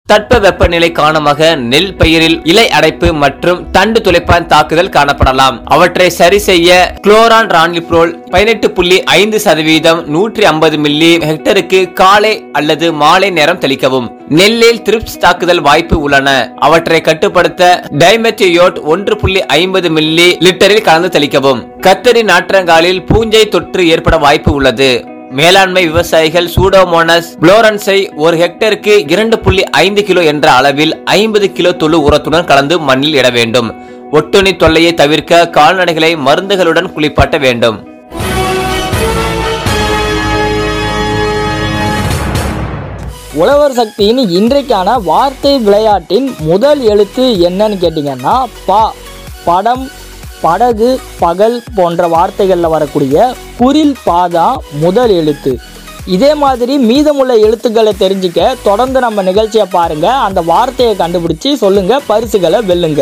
தட்ப வெப்பநிலை காரணமாக நெல் பயிரில் இலை அடைப்பு மற்றும் தண்டு துளைப்பான் தாக்குதல் காணப்படலாம் அவற்றை சரி செய்ய குளோரான் ரானிப்ரோல் பதினெட்டு புள்ளி ஐந்து சதவீதம் நூற்றி ஐம்பது மில்லி ஹெக்டருக்கு காலை அல்லது மாலை நேரம் தெளிக்கவும் நெல்லில் திரிப்ஸ் தாக்குதல் வாய்ப்பு உள்ளன அவற்றை கட்டுப்படுத்த டைமெத்தியோட் ஒன்று புள்ளி ஐம்பது மில்லி லிட்டரில் கலந்து தெளிக்கவும் கத்தரி நாற்றங்காலில் பூஞ்சை தொற்று ஏற்பட வாய்ப்பு உள்ளது மேலாண்மை விவசாயிகள் சூடோமோனஸ் புளோரன்ஸை ஒரு ஹெக்டருக்கு இரண்டு புள்ளி ஐந்து கிலோ என்ற அளவில் ஐம்பது கிலோ தொழு உரத்துடன் கலந்து மண்ணில் இட வேண்டும் ஒட்டுண்ணி தொல்லையை தவிர்க்க கால்நடைகளை மருந்துகளுடன் குளிப்பாட்ட வேண்டும் உழவர் சக்தியின் இன்றைக்கான வார்த்தை விளையாட்டின் முதல் எழுத்து என்னன்னு கேட்டிங்கன்னா பா படம் படகு பகல் போன்ற வார்த்தைகளில் வரக்கூடிய குரில் பாதா முதல் எழுத்து இதே மாதிரி மீதமுள்ள எழுத்துக்களை தெரிஞ்சுக்க தொடர்ந்து நம்ம நிகழ்ச்சியை பாருங்க அந்த வார்த்தையை கண்டுபிடிச்சு சொல்லுங்க பரிசுகளை வெல்லுங்க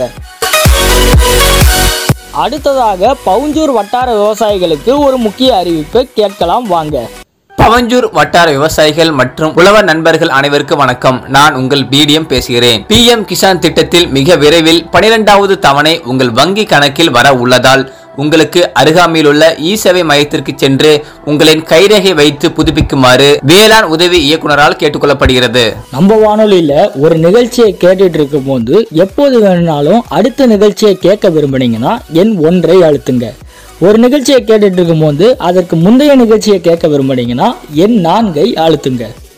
அடுத்ததாக பவுஞ்சூர் வட்டார விவசாயிகளுக்கு ஒரு முக்கிய அறிவிப்பு கேட்கலாம் வாங்க பவஞ்சூர் வட்டார விவசாயிகள் மற்றும் உழவர் நண்பர்கள் அனைவருக்கும் வணக்கம் நான் உங்கள் பிடிஎம் பேசுகிறேன் பிஎம் கிசான் திட்டத்தில் மிக விரைவில் பனிரெண்டாவது தவணை உங்கள் வங்கி கணக்கில் வர உள்ளதால் உங்களுக்கு அருகாமையில் உள்ள இ சேவை மையத்திற்கு சென்று உங்களின் கைரேகை வைத்து புதுப்பிக்குமாறு வேளாண் உதவி இயக்குனரால் கேட்டுக்கொள்ளப்படுகிறது நம்ம வானொலியில் ஒரு நிகழ்ச்சியை கேட்டுட்டு இருக்கும்போது எப்போது வேணும்னாலும் அடுத்த நிகழ்ச்சியை கேட்க விரும்புனீங்கன்னா எண் ஒன்றை அழுத்துங்க ஒரு நிகழ்ச்சியை கேட்டுட்டு இருக்கும்போது அதற்கு முந்தைய நிகழ்ச்சியை கேட்க விரும்புனீங்கன்னா எண் நான்கை அழுத்துங்க